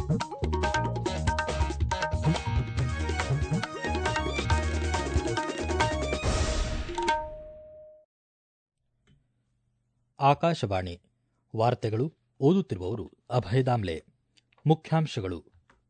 ಆಕಾಶವಾಣಿ ವಾರ್ತೆಗಳು ಓದುತ್ತಿರುವವರು ಅಭಯ ದಾಮ್ಲೆ ಮುಖ್ಯಾಂಶಗಳು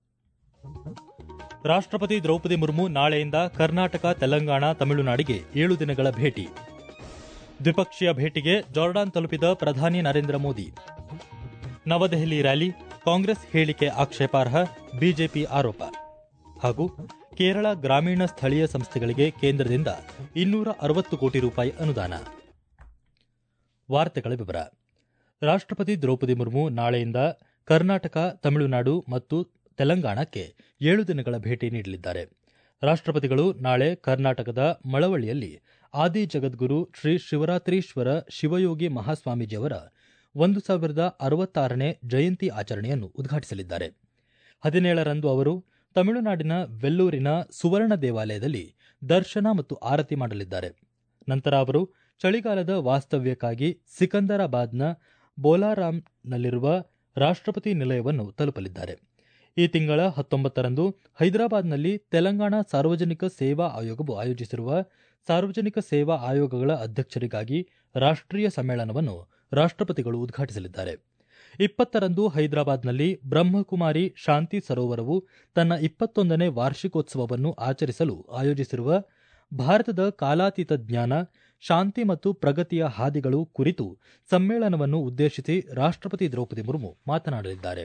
ರಾಷ್ಟ್ರಪತಿ ದ್ರೌಪದಿ ಮುರ್ಮು ನಾಳೆಯಿಂದ ಕರ್ನಾಟಕ ತೆಲಂಗಾಣ ತಮಿಳುನಾಡಿಗೆ ಏಳು ದಿನಗಳ ಭೇಟಿ ದ್ವಿಪಕ್ಷೀಯ ಭೇಟಿಗೆ ಜಾರ್ಡಾನ್ ತಲುಪಿದ ಪ್ರಧಾನಿ ನರೇಂದ್ರ ಮೋದಿ ನವದೆಹಲಿ ರ್ಯಾಲಿ ಕಾಂಗ್ರೆಸ್ ಹೇಳಿಕೆ ಆಕ್ಷೇಪಾರ್ಹ ಬಿಜೆಪಿ ಆರೋಪ ಹಾಗೂ ಕೇರಳ ಗ್ರಾಮೀಣ ಸ್ಥಳೀಯ ಸಂಸ್ಥೆಗಳಿಗೆ ಕೇಂದ್ರದಿಂದ ಇನ್ನೂರ ಅರವತ್ತು ಕೋಟಿ ರೂಪಾಯಿ ಅನುದಾನ ವಾರ್ತೆಗಳ ವಿವರ ರಾಷ್ಟ್ರಪತಿ ದ್ರೌಪದಿ ಮುರ್ಮು ನಾಳೆಯಿಂದ ಕರ್ನಾಟಕ ತಮಿಳುನಾಡು ಮತ್ತು ತೆಲಂಗಾಣಕ್ಕೆ ಏಳು ದಿನಗಳ ಭೇಟಿ ನೀಡಲಿದ್ದಾರೆ ರಾಷ್ಟ್ರಪತಿಗಳು ನಾಳೆ ಕರ್ನಾಟಕದ ಮಳವಳ್ಳಿಯಲ್ಲಿ ಆದಿ ಜಗದ್ಗುರು ಶ್ರೀ ಶಿವರಾತ್ರೀಶ್ವರ ಶಿವಯೋಗಿ ಮಹಾಸ್ವಾಮೀಜಿಯವರ ಒಂದು ಸಾವಿರದ ಅರವತ್ತಾರನೇ ಜಯಂತಿ ಆಚರಣೆಯನ್ನು ಉದ್ಘಾಟಿಸಲಿದ್ದಾರೆ ಹದಿನೇಳರಂದು ಅವರು ತಮಿಳುನಾಡಿನ ವೆಲ್ಲೂರಿನ ಸುವರ್ಣ ದೇವಾಲಯದಲ್ಲಿ ದರ್ಶನ ಮತ್ತು ಆರತಿ ಮಾಡಲಿದ್ದಾರೆ ನಂತರ ಅವರು ಚಳಿಗಾಲದ ವಾಸ್ತವ್ಯಕ್ಕಾಗಿ ಸಿಕಂದರಾಬಾದ್ನ ಬೋಲಾರಾಂನಲ್ಲಿರುವ ರಾಷ್ಟ್ರಪತಿ ನಿಲಯವನ್ನು ತಲುಪಲಿದ್ದಾರೆ ಈ ತಿಂಗಳ ಹತ್ತೊಂಬತ್ತರಂದು ಹೈದರಾಬಾದ್ನಲ್ಲಿ ತೆಲಂಗಾಣ ಸಾರ್ವಜನಿಕ ಸೇವಾ ಆಯೋಗವು ಆಯೋಜಿಸಿರುವ ಸಾರ್ವಜನಿಕ ಸೇವಾ ಆಯೋಗಗಳ ಅಧ್ಯಕ್ಷರಿಗಾಗಿ ರಾಷ್ಟ್ರೀಯ ಸಮ್ಮೇಳನವನ್ನು ರಾಷ್ಟ್ರಪತಿಗಳು ಉದ್ಘಾಟಿಸಲಿದ್ದಾರೆ ಇಪ್ಪತ್ತರಂದು ಹೈದರಾಬಾದ್ನಲ್ಲಿ ಬ್ರಹ್ಮಕುಮಾರಿ ಶಾಂತಿ ಸರೋವರವು ತನ್ನ ಇಪ್ಪತ್ತೊಂದನೇ ವಾರ್ಷಿಕೋತ್ಸವವನ್ನು ಆಚರಿಸಲು ಆಯೋಜಿಸಿರುವ ಭಾರತದ ಕಾಲಾತೀತ ಜ್ಞಾನ ಶಾಂತಿ ಮತ್ತು ಪ್ರಗತಿಯ ಹಾದಿಗಳು ಕುರಿತು ಸಮ್ಮೇಳನವನ್ನು ಉದ್ದೇಶಿಸಿ ರಾಷ್ಟ್ರಪತಿ ದ್ರೌಪದಿ ಮುರ್ಮು ಮಾತನಾಡಲಿದ್ದಾರೆ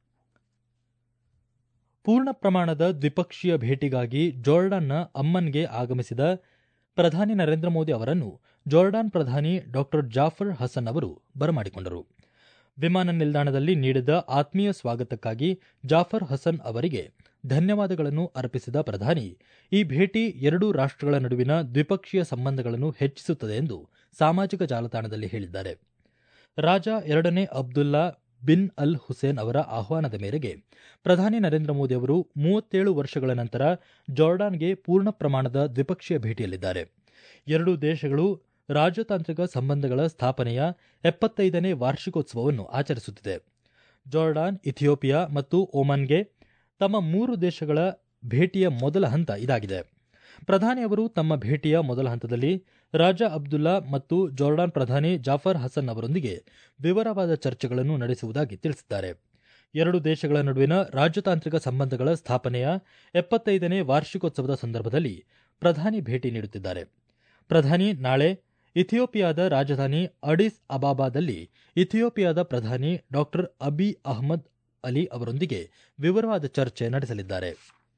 ಪೂರ್ಣ ಪ್ರಮಾಣದ ದ್ವಿಪಕ್ಷೀಯ ಭೇಟಿಗಾಗಿ ಜೋರ್ಡಾನ್ನ ಅಮ್ಮನ್ಗೆ ಆಗಮಿಸಿದ ಪ್ರಧಾನಿ ನರೇಂದ್ರ ಮೋದಿ ಅವರನ್ನು ಜೋರ್ಡಾನ್ ಪ್ರಧಾನಿ ಡಾ ಜಾಫರ್ ಹಸನ್ ಅವರು ಬರಮಾಡಿಕೊಂಡರು ವಿಮಾನ ನಿಲ್ದಾಣದಲ್ಲಿ ನೀಡಿದ ಆತ್ಮೀಯ ಸ್ವಾಗತಕ್ಕಾಗಿ ಜಾಫರ್ ಹಸನ್ ಅವರಿಗೆ ಧನ್ಯವಾದಗಳನ್ನು ಅರ್ಪಿಸಿದ ಪ್ರಧಾನಿ ಈ ಭೇಟಿ ಎರಡೂ ರಾಷ್ಟ್ರಗಳ ನಡುವಿನ ದ್ವಿಪಕ್ಷೀಯ ಸಂಬಂಧಗಳನ್ನು ಹೆಚ್ಚಿಸುತ್ತದೆ ಎಂದು ಸಾಮಾಜಿಕ ಜಾಲತಾಣದಲ್ಲಿ ಹೇಳಿದ್ದಾರೆ ರಾಜ ಎರಡನೇ ಅಬ್ದುಲ್ಲಾ ಬಿನ್ ಅಲ್ ಹುಸೇನ್ ಅವರ ಆಹ್ವಾನದ ಮೇರೆಗೆ ಪ್ರಧಾನಿ ನರೇಂದ್ರ ಮೋದಿ ಅವರು ಮೂವತ್ತೇಳು ವರ್ಷಗಳ ನಂತರ ಜಾರ್ಡಾನ್ಗೆ ಪೂರ್ಣ ಪ್ರಮಾಣದ ದ್ವಿಪಕ್ಷೀಯ ಭೇಟಿಯಲ್ಲಿದ್ದಾರೆ ಎರಡೂ ದೇಶಗಳು ರಾಜತಾಂತ್ರಿಕ ಸಂಬಂಧಗಳ ಸ್ಥಾಪನೆಯ ಎಪ್ಪತ್ತೈದನೇ ವಾರ್ಷಿಕೋತ್ಸವವನ್ನು ಆಚರಿಸುತ್ತಿದೆ ಜಾರ್ಡಾನ್ ಇಥಿಯೋಪಿಯಾ ಮತ್ತು ಒಮನ್ಗೆ ತಮ್ಮ ಮೂರು ದೇಶಗಳ ಭೇಟಿಯ ಮೊದಲ ಹಂತ ಇದಾಗಿದೆ ಪ್ರಧಾನಿ ಅವರು ತಮ್ಮ ಭೇಟಿಯ ಮೊದಲ ಹಂತದಲ್ಲಿ ರಾಜ ಅಬ್ದುಲ್ಲಾ ಮತ್ತು ಜಾರ್ಡಾನ್ ಪ್ರಧಾನಿ ಜಾಫರ್ ಹಸನ್ ಅವರೊಂದಿಗೆ ವಿವರವಾದ ಚರ್ಚೆಗಳನ್ನು ನಡೆಸುವುದಾಗಿ ತಿಳಿಸಿದ್ದಾರೆ ಎರಡು ದೇಶಗಳ ನಡುವಿನ ರಾಜತಾಂತ್ರಿಕ ಸಂಬಂಧಗಳ ಸ್ಥಾಪನೆಯ ಎಪ್ಪತ್ತೈದನೇ ವಾರ್ಷಿಕೋತ್ಸವದ ಸಂದರ್ಭದಲ್ಲಿ ಪ್ರಧಾನಿ ಭೇಟಿ ನೀಡುತ್ತಿದ್ದಾರೆ ಪ್ರಧಾನಿ ನಾಳೆ ಇಥಿಯೋಪಿಯಾದ ರಾಜಧಾನಿ ಅಡಿಸ್ ಅಬಾಬಾದಲ್ಲಿ ಇಥಿಯೋಪಿಯಾದ ಪ್ರಧಾನಿ ಡಾ ಅಬಿ ಅಹ್ಮದ್ ಅಲಿ ಅವರೊಂದಿಗೆ ವಿವರವಾದ ಚರ್ಚೆ ನಡೆಸಲಿದ್ದಾರೆ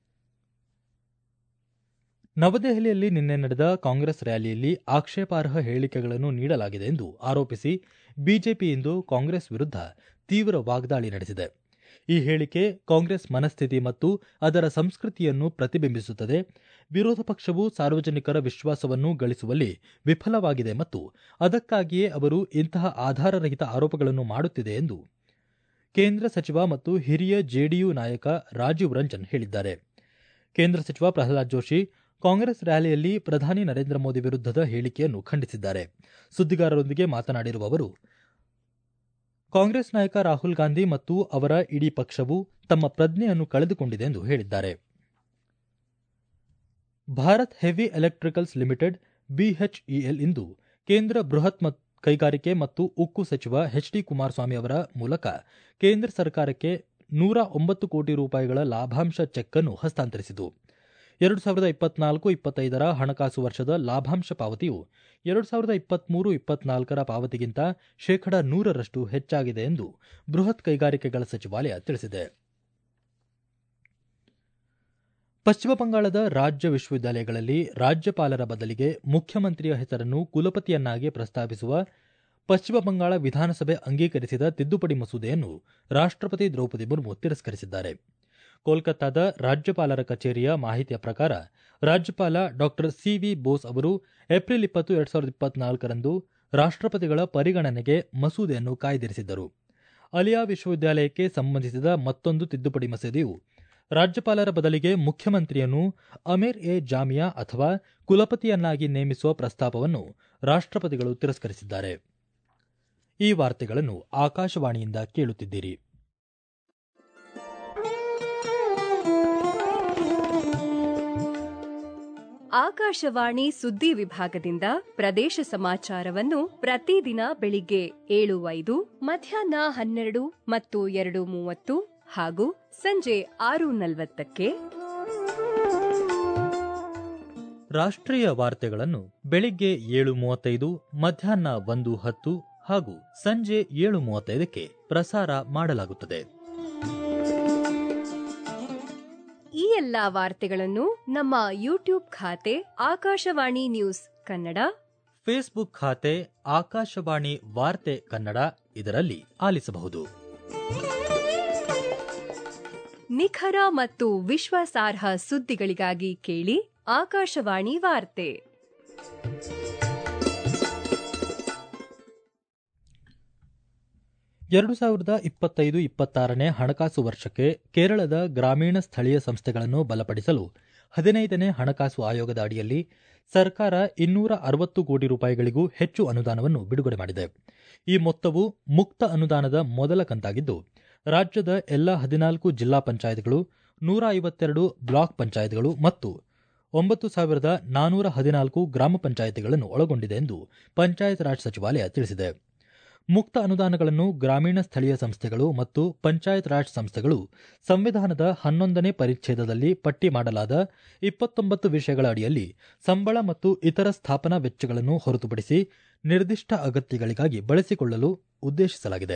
ನವದೆಹಲಿಯಲ್ಲಿ ನಿನ್ನೆ ನಡೆದ ಕಾಂಗ್ರೆಸ್ ರ್ಯಾಲಿಯಲ್ಲಿ ಆಕ್ಷೇಪಾರ್ಹ ಹೇಳಿಕೆಗಳನ್ನು ನೀಡಲಾಗಿದೆ ಎಂದು ಆರೋಪಿಸಿ ಬಿಜೆಪಿ ಇಂದು ಕಾಂಗ್ರೆಸ್ ವಿರುದ್ಧ ತೀವ್ರ ವಾಗ್ದಾಳಿ ನಡೆಸಿದೆ ಈ ಹೇಳಿಕೆ ಕಾಂಗ್ರೆಸ್ ಮನಸ್ಥಿತಿ ಮತ್ತು ಅದರ ಸಂಸ್ಕೃತಿಯನ್ನು ಪ್ರತಿಬಿಂಬಿಸುತ್ತದೆ ವಿರೋಧ ಪಕ್ಷವು ಸಾರ್ವಜನಿಕರ ವಿಶ್ವಾಸವನ್ನು ಗಳಿಸುವಲ್ಲಿ ವಿಫಲವಾಗಿದೆ ಮತ್ತು ಅದಕ್ಕಾಗಿಯೇ ಅವರು ಇಂತಹ ಆಧಾರರಹಿತ ಆರೋಪಗಳನ್ನು ಮಾಡುತ್ತಿದೆ ಎಂದು ಕೇಂದ್ರ ಸಚಿವ ಮತ್ತು ಹಿರಿಯ ಜೆಡಿಯು ನಾಯಕ ರಾಜೀವ್ ರಂಜನ್ ಹೇಳಿದ್ದಾರೆ ಕೇಂದ್ರ ಸಚಿವ ಪ್ರಹ್ಲಾದ್ ಜೋಶಿ ಕಾಂಗ್ರೆಸ್ ರ್ಯಾಲಿಯಲ್ಲಿ ಪ್ರಧಾನಿ ನರೇಂದ್ರ ಮೋದಿ ವಿರುದ್ಧದ ಹೇಳಿಕೆಯನ್ನು ಖಂಡಿಸಿದ್ದಾರೆ ಸುದ್ದಿಗಾರರೊಂದಿಗೆ ಮಾತನಾಡಿರುವ ಅವರು ಕಾಂಗ್ರೆಸ್ ನಾಯಕ ರಾಹುಲ್ ಗಾಂಧಿ ಮತ್ತು ಅವರ ಇಡೀ ಪಕ್ಷವು ತಮ್ಮ ಪ್ರಜ್ಞೆಯನ್ನು ಕಳೆದುಕೊಂಡಿದೆ ಎಂದು ಹೇಳಿದ್ದಾರೆ Bharat heavy electricals limited BHEL ಇಂದು ಕೇಂದ್ರ ಬೃಹತ್ ಕೈಗಾರಿಕೆ ಮತ್ತು ಉಕ್ಕು ಸಚಿವ ಎಚ್ ಡಿ ಕುಮಾರಸ್ವಾಮಿ ಅವರ ಮೂಲಕ ಕೇಂದ್ರ ಸರ್ಕಾರಕ್ಕೆ ನೂರ ಒಂಬತ್ತು ಕೋಟಿ ರೂಪಾಯಿಗಳ ಲಾಭಾಂಶ ಚೆಕ್ ಅನ್ನು ಹಸ್ತಾಂತರಿಸಿತು ಎರಡು ಸಾವಿರದ ಇಪ್ಪತ್ನಾಲ್ಕು ಇಪ್ಪತ್ತೈದರ ಹಣಕಾಸು ವರ್ಷದ ಲಾಭಾಂಶ ಪಾವತಿಯು ಎರಡು ಸಾವಿರದ ಇಪ್ಪತ್ಮೂರು ಇಪ್ಪತ್ನಾಲ್ಕರ ಪಾವತಿಗಿಂತ ಶೇಕಡ ನೂರರಷ್ಟು ಹೆಚ್ಚಾಗಿದೆ ಎಂದು ಬೃಹತ್ ಕೈಗಾರಿಕೆಗಳ ಸಚಿವಾಲಯ ತಿಳಿಸಿದೆ ಪಶ್ಚಿಮ ಬಂಗಾಳದ ರಾಜ್ಯ ವಿಶ್ವವಿದ್ಯಾಲಯಗಳಲ್ಲಿ ರಾಜ್ಯಪಾಲರ ಬದಲಿಗೆ ಮುಖ್ಯಮಂತ್ರಿಯ ಹೆಸರನ್ನು ಕುಲಪತಿಯನ್ನಾಗಿ ಪ್ರಸ್ತಾವಿಸುವ ಪಶ್ಚಿಮ ಬಂಗಾಳ ವಿಧಾನಸಭೆ ಅಂಗೀಕರಿಸಿದ ತಿದ್ದುಪಡಿ ಮಸೂದೆಯನ್ನು ರಾಷ್ಟ್ರಪತಿ ದ್ರೌಪದಿ ಮುರ್ಮು ತಿರಸ್ಕರಿಸಿದ್ದಾರೆ ಕೋಲ್ಕತ್ತಾದ ರಾಜ್ಯಪಾಲರ ಕಚೇರಿಯ ಮಾಹಿತಿಯ ಪ್ರಕಾರ ರಾಜ್ಯಪಾಲ ಡಾ ಸಿವಿ ಬೋಸ್ ಅವರು ಏಪ್ರಿಲ್ ಇಪ್ಪತ್ತು ಎರಡ್ ಸಾವಿರದ ಇಪ್ಪತ್ನಾಲ್ಕರಂದು ರಾಷ್ಟ್ರಪತಿಗಳ ಪರಿಗಣನೆಗೆ ಮಸೂದೆಯನ್ನು ಕಾಯ್ದಿರಿಸಿದ್ದರು ಅಲಿಯಾ ವಿಶ್ವವಿದ್ಯಾಲಯಕ್ಕೆ ಸಂಬಂಧಿಸಿದ ಮತ್ತೊಂದು ತಿದ್ದುಪಡಿ ಮಸೂದೆಯು ರಾಜ್ಯಪಾಲರ ಬದಲಿಗೆ ಮುಖ್ಯಮಂತ್ರಿಯನ್ನು ಅಮೀರ್ ಎ ಜಾಮಿಯಾ ಅಥವಾ ಕುಲಪತಿಯನ್ನಾಗಿ ನೇಮಿಸುವ ಪ್ರಸ್ತಾಪವನ್ನು ರಾಷ್ಟ್ರಪತಿಗಳು ತಿರಸ್ಕರಿಸಿದ್ದಾರೆ ಈ ವಾರ್ತೆಗಳನ್ನು ಆಕಾಶವಾಣಿಯಿಂದ ಕೇಳುತ್ತಿದ್ದೀರಿ ಆಕಾಶವಾಣಿ ಸುದ್ದಿ ವಿಭಾಗದಿಂದ ಪ್ರದೇಶ ಸಮಾಚಾರವನ್ನು ಪ್ರತಿದಿನ ಬೆಳಿಗ್ಗೆ ಏಳು ಐದು ಮಧ್ಯಾಹ್ನ ಹನ್ನೆರಡು ಮತ್ತು ಎರಡು ಮೂವತ್ತು ಹಾಗೂ ಸಂಜೆ ಆರು ನಲವತ್ತಕ್ಕೆ ರಾಷ್ಟ್ರೀಯ ವಾರ್ತೆಗಳನ್ನು ಬೆಳಿಗ್ಗೆ ಏಳು ಮೂವತ್ತೈದು ಮಧ್ಯಾಹ್ನ ಒಂದು ಹತ್ತು ಹಾಗೂ ಸಂಜೆ ಏಳು ಮೂವತ್ತೈದಕ್ಕೆ ಪ್ರಸಾರ ಮಾಡಲಾಗುತ್ತದೆ ಈ ಎಲ್ಲಾ ವಾರ್ತೆಗಳನ್ನು ನಮ್ಮ ಯೂಟ್ಯೂಬ್ ಖಾತೆ ಆಕಾಶವಾಣಿ ನ್ಯೂಸ್ ಕನ್ನಡ ಫೇಸ್ಬುಕ್ ಖಾತೆ ಆಕಾಶವಾಣಿ ವಾರ್ತೆ ಕನ್ನಡ ಇದರಲ್ಲಿ ಆಲಿಸಬಹುದು ನಿಖರ ಮತ್ತು ವಿಶ್ವಾಸಾರ್ಹ ಸುದ್ದಿಗಳಿಗಾಗಿ ಕೇಳಿ ಆಕಾಶವಾಣಿ ವಾರ್ತೆ ಎರಡು ಸಾವಿರದ ಇಪ್ಪತ್ತೈದು ಇಪ್ಪತ್ತಾರನೇ ಹಣಕಾಸು ವರ್ಷಕ್ಕೆ ಕೇರಳದ ಗ್ರಾಮೀಣ ಸ್ಥಳೀಯ ಸಂಸ್ಥೆಗಳನ್ನು ಬಲಪಡಿಸಲು ಹದಿನೈದನೇ ಹಣಕಾಸು ಆಯೋಗದ ಅಡಿಯಲ್ಲಿ ಸರ್ಕಾರ ಇನ್ನೂರ ಅರವತ್ತು ಕೋಟಿ ರೂಪಾಯಿಗಳಿಗೂ ಹೆಚ್ಚು ಅನುದಾನವನ್ನು ಬಿಡುಗಡೆ ಮಾಡಿದೆ ಈ ಮೊತ್ತವು ಮುಕ್ತ ಅನುದಾನದ ಮೊದಲ ಕಂತಾಗಿದ್ದು ರಾಜ್ಯದ ಎಲ್ಲ ಹದಿನಾಲ್ಕು ಜಿಲ್ಲಾ ಪಂಚಾಯತ್ಗಳು ನೂರ ಐವತ್ತೆರಡು ಬ್ಲಾಕ್ ಪಂಚಾಯತ್ಗಳು ಮತ್ತು ಒಂಬತ್ತು ಸಾವಿರದ ನಾನೂರ ಹದಿನಾಲ್ಕು ಗ್ರಾಮ ಪಂಚಾಯತಿಗಳನ್ನು ಒಳಗೊಂಡಿದೆ ಎಂದು ಪಂಚಾಯತ್ ರಾಜ್ ಸಚಿವಾಲಯ ತಿಳಿಸಿದೆ ಮುಕ್ತ ಅನುದಾನಗಳನ್ನು ಗ್ರಾಮೀಣ ಸ್ಥಳೀಯ ಸಂಸ್ಥೆಗಳು ಮತ್ತು ಪಂಚಾಯತ್ ರಾಜ್ ಸಂಸ್ಥೆಗಳು ಸಂವಿಧಾನದ ಹನ್ನೊಂದನೇ ಪರಿಚ್ಛೇದದಲ್ಲಿ ಪಟ್ಟಿ ಮಾಡಲಾದ ಇಪ್ಪತ್ತೊಂಬತ್ತು ವಿಷಯಗಳ ಅಡಿಯಲ್ಲಿ ಸಂಬಳ ಮತ್ತು ಇತರ ಸ್ಥಾಪನಾ ವೆಚ್ಚಗಳನ್ನು ಹೊರತುಪಡಿಸಿ ನಿರ್ದಿಷ್ಟ ಅಗತ್ಯಗಳಿಗಾಗಿ ಬಳಸಿಕೊಳ್ಳಲು ಉದ್ದೇಶಿಸಲಾಗಿದೆ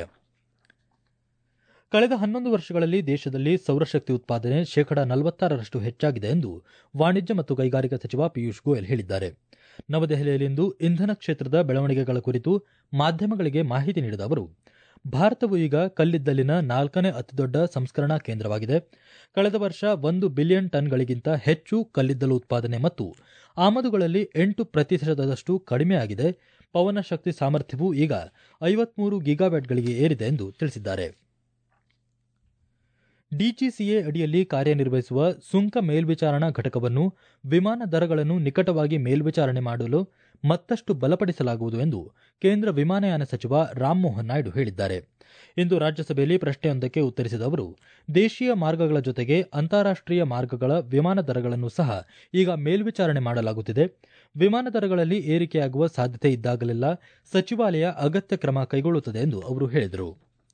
ಕಳೆದ ಹನ್ನೊಂದು ವರ್ಷಗಳಲ್ಲಿ ದೇಶದಲ್ಲಿ ಸೌರಶಕ್ತಿ ಉತ್ಪಾದನೆ ಶೇಕಡಾ ನಲವತ್ತಾರರಷ್ಟು ಹೆಚ್ಚಾಗಿದೆ ಎಂದು ವಾಣಿಜ್ಯ ಮತ್ತು ಕೈಗಾರಿಕಾ ಸಚಿವ ಪಿಯೂಷ್ ಗೋಯಲ್ ಹೇಳಿದ್ದಾರೆ ನವದೆಹಲಿಯಲ್ಲಿಂದು ಇಂಧನ ಕ್ಷೇತ್ರದ ಬೆಳವಣಿಗೆಗಳ ಕುರಿತು ಮಾಧ್ಯಮಗಳಿಗೆ ಮಾಹಿತಿ ನೀಡಿದ ಅವರು ಭಾರತವು ಈಗ ಕಲ್ಲಿದ್ದಲಿನ ನಾಲ್ಕನೇ ಅತಿದೊಡ್ಡ ಸಂಸ್ಕರಣಾ ಕೇಂದ್ರವಾಗಿದೆ ಕಳೆದ ವರ್ಷ ಒಂದು ಬಿಲಿಯನ್ ಟನ್ಗಳಿಗಿಂತ ಹೆಚ್ಚು ಕಲ್ಲಿದ್ದಲು ಉತ್ಪಾದನೆ ಮತ್ತು ಆಮದುಗಳಲ್ಲಿ ಎಂಟು ಪ್ರತಿಶತದಷ್ಟು ಕಡಿಮೆಯಾಗಿದೆ ಪವನ ಶಕ್ತಿ ಸಾಮರ್ಥ್ಯವು ಈಗ ಐವತ್ಮೂರು ಗಿಗಾವ್ಯಾಟ್ಗಳಿಗೆ ಏರಿದೆ ಎಂದು ತಿಳಿಸಿದ್ದಾರೆ ಡಿಜಿಸಿಎ ಅಡಿಯಲ್ಲಿ ಕಾರ್ಯನಿರ್ವಹಿಸುವ ಸುಂಕ ಮೇಲ್ವಿಚಾರಣಾ ಘಟಕವನ್ನು ವಿಮಾನ ದರಗಳನ್ನು ನಿಕಟವಾಗಿ ಮೇಲ್ವಿಚಾರಣೆ ಮಾಡಲು ಮತ್ತಷ್ಟು ಬಲಪಡಿಸಲಾಗುವುದು ಎಂದು ಕೇಂದ್ರ ವಿಮಾನಯಾನ ಸಚಿವ ರಾಮ್ಮೋಹನ್ ನಾಯ್ಡು ಹೇಳಿದ್ದಾರೆ ಇಂದು ರಾಜ್ಯಸಭೆಯಲ್ಲಿ ಪ್ರಶ್ನೆಯೊಂದಕ್ಕೆ ಉತ್ತರಿಸಿದ ಅವರು ದೇಶೀಯ ಮಾರ್ಗಗಳ ಜೊತೆಗೆ ಅಂತಾರಾಷ್ಟೀಯ ಮಾರ್ಗಗಳ ವಿಮಾನ ದರಗಳನ್ನು ಸಹ ಈಗ ಮೇಲ್ವಿಚಾರಣೆ ಮಾಡಲಾಗುತ್ತಿದೆ ವಿಮಾನ ದರಗಳಲ್ಲಿ ಏರಿಕೆಯಾಗುವ ಸಾಧ್ಯತೆ ಇದ್ದಾಗಲೆಲ್ಲ ಸಚಿವಾಲಯ ಅಗತ್ಯ ಕ್ರಮ ಕೈಗೊಳ್ಳುತ್ತದೆ ಎಂದು ಅವರು ಹೇಳಿದರು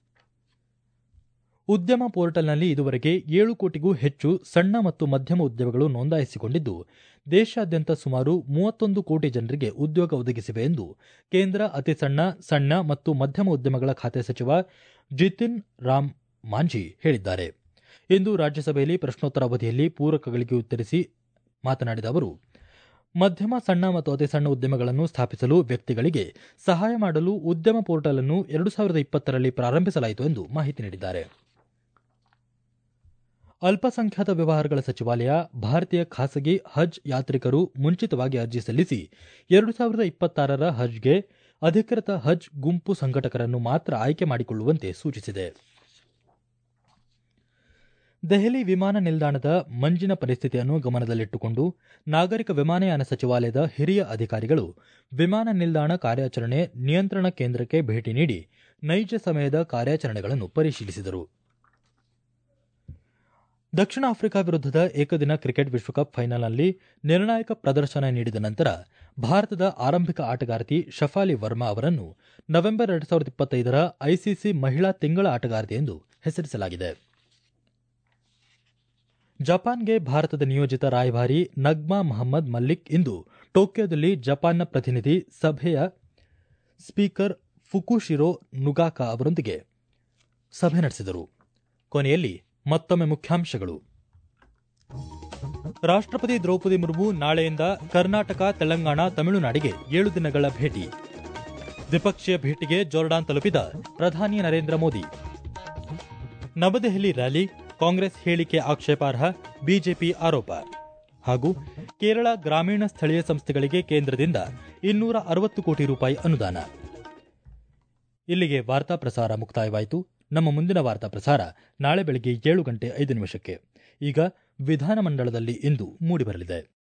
ಉದ್ಯಮ ಪೋರ್ಟಲ್ನಲ್ಲಿ ಇದುವರೆಗೆ ಏಳು ಕೋಟಿಗೂ ಹೆಚ್ಚು ಸಣ್ಣ ಮತ್ತು ಮಧ್ಯಮ ಉದ್ಯಮಗಳು ನೋಂದಾಯಿಸಿಕೊಂಡಿದ್ದು ದೇಶಾದ್ಯಂತ ಸುಮಾರು ಮೂವತ್ತೊಂದು ಕೋಟಿ ಜನರಿಗೆ ಉದ್ಯೋಗ ಒದಗಿಸಿವೆ ಎಂದು ಕೇಂದ್ರ ಅತಿ ಸಣ್ಣ ಸಣ್ಣ ಮತ್ತು ಮಧ್ಯಮ ಉದ್ಯಮಗಳ ಖಾತೆ ಸಚಿವ ಜಿತಿನ್ ರಾಮ್ ಮಾಂಝಿ ಹೇಳಿದ್ದಾರೆ ಇಂದು ರಾಜ್ಯಸಭೆಯಲ್ಲಿ ಪ್ರಶ್ನೋತ್ತರ ಅವಧಿಯಲ್ಲಿ ಪೂರಕಗಳಿಗೆ ಉತ್ತರಿಸಿ ಮಾತನಾಡಿದ ಅವರು ಮಧ್ಯಮ ಸಣ್ಣ ಮತ್ತು ಅತಿ ಸಣ್ಣ ಉದ್ಯಮಗಳನ್ನು ಸ್ಥಾಪಿಸಲು ವ್ಯಕ್ತಿಗಳಿಗೆ ಸಹಾಯ ಮಾಡಲು ಉದ್ಯಮ ಪೋರ್ಟಲ್ ಅನ್ನು ಎರಡು ಸಾವಿರದ ಇಪ್ಪತ್ತರಲ್ಲಿ ಪ್ರಾರಂಭಿಸಲಾಯಿತು ಎಂದು ಮಾಹಿತಿ ನೀಡಿದ್ದಾರೆ ಅಲ್ಪಸಂಖ್ಯಾತ ವ್ಯವಹಾರಗಳ ಸಚಿವಾಲಯ ಭಾರತೀಯ ಖಾಸಗಿ ಹಜ್ ಯಾತ್ರಿಕರು ಮುಂಚಿತವಾಗಿ ಅರ್ಜಿ ಸಲ್ಲಿಸಿ ಎರಡು ಸಾವಿರದ ಇಪ್ಪತ್ತಾರರ ಹಜ್ಗೆ ಅಧಿಕೃತ ಹಜ್ ಗುಂಪು ಸಂಘಟಕರನ್ನು ಮಾತ್ರ ಆಯ್ಕೆ ಮಾಡಿಕೊಳ್ಳುವಂತೆ ಸೂಚಿಸಿದೆ ದೆಹಲಿ ವಿಮಾನ ನಿಲ್ದಾಣದ ಮಂಜಿನ ಪರಿಸ್ಥಿತಿಯನ್ನು ಗಮನದಲ್ಲಿಟ್ಟುಕೊಂಡು ನಾಗರಿಕ ವಿಮಾನಯಾನ ಸಚಿವಾಲಯದ ಹಿರಿಯ ಅಧಿಕಾರಿಗಳು ವಿಮಾನ ನಿಲ್ದಾಣ ಕಾರ್ಯಾಚರಣೆ ನಿಯಂತ್ರಣ ಕೇಂದ್ರಕ್ಕೆ ಭೇಟಿ ನೀಡಿ ನೈಜ ಸಮಯದ ಕಾರ್ಯಾಚರಣೆಗಳನ್ನು ಪರಿಶೀಲಿಸಿದರು ದಕ್ಷಿಣ ಆಫ್ರಿಕಾ ವಿರುದ್ಧದ ಏಕದಿನ ಕ್ರಿಕೆಟ್ ವಿಶ್ವಕಪ್ ಫೈನಲ್ನಲ್ಲಿ ನಿರ್ಣಾಯಕ ಪ್ರದರ್ಶನ ನೀಡಿದ ನಂತರ ಭಾರತದ ಆರಂಭಿಕ ಆಟಗಾರ್ತಿ ಶಫಾಲಿ ವರ್ಮಾ ಅವರನ್ನು ನವೆಂಬರ್ ಎರಡು ಸಾವಿರದ ಇಪ್ಪತ್ತೈದರ ಐಸಿಸಿ ಮಹಿಳಾ ತಿಂಗಳ ಆಟಗಾರ್ತಿ ಎಂದು ಹೆಸರಿಸಲಾಗಿದೆ ಜಪಾನ್ಗೆ ಭಾರತದ ನಿಯೋಜಿತ ರಾಯಭಾರಿ ನಗ್ಮಾ ಮಹಮ್ಮದ್ ಮಲ್ಲಿಕ್ ಇಂದು ಟೋಕಿಯೋದಲ್ಲಿ ಜಪಾನ್ನ ಪ್ರತಿನಿಧಿ ಸಭೆಯ ಸ್ಪೀಕರ್ ಫುಕುಶಿರೋ ನುಗಾಕಾ ಅವರೊಂದಿಗೆ ಸಭೆ ನಡೆಸಿದರು ಕೊನೆಯಲ್ಲಿ ಮತ್ತೊಮ್ಮೆ ಮುಖ್ಯಾಂಶಗಳು ರಾಷ್ಟ್ರಪತಿ ದ್ರೌಪದಿ ಮುರ್ಮು ನಾಳೆಯಿಂದ ಕರ್ನಾಟಕ ತೆಲಂಗಾಣ ತಮಿಳುನಾಡಿಗೆ ಏಳು ದಿನಗಳ ಭೇಟಿ ದ್ವಿಪಕ್ಷೀಯ ಭೇಟಿಗೆ ಜೋರ್ಡಾನ್ ತಲುಪಿದ ಪ್ರಧಾನಿ ನರೇಂದ್ರ ಮೋದಿ ನವದೆಹಲಿ ರ್ಯಾಲಿ ಕಾಂಗ್ರೆಸ್ ಹೇಳಿಕೆ ಆಕ್ಷೇಪಾರ್ಹ ಬಿಜೆಪಿ ಆರೋಪ ಹಾಗೂ ಕೇರಳ ಗ್ರಾಮೀಣ ಸ್ಥಳೀಯ ಸಂಸ್ಥೆಗಳಿಗೆ ಕೇಂದ್ರದಿಂದ ಇನ್ನೂರ ಅರವತ್ತು ಕೋಟಿ ರೂಪಾಯಿ ಅನುದಾನ ಇಲ್ಲಿಗೆ ವಾರ್ತಾ ಪ್ರಸಾರ ಮುಕ್ತಾಯವಾಯಿತು ನಮ್ಮ ಮುಂದಿನ ವಾರ್ತಾ ಪ್ರಸಾರ ನಾಳೆ ಬೆಳಗ್ಗೆ ಏಳು ಗಂಟೆ ಐದು ನಿಮಿಷಕ್ಕೆ ಈಗ ವಿಧಾನಮಂಡಲದಲ್ಲಿ ಇಂದು ಮೂಡಿಬರಲಿದೆ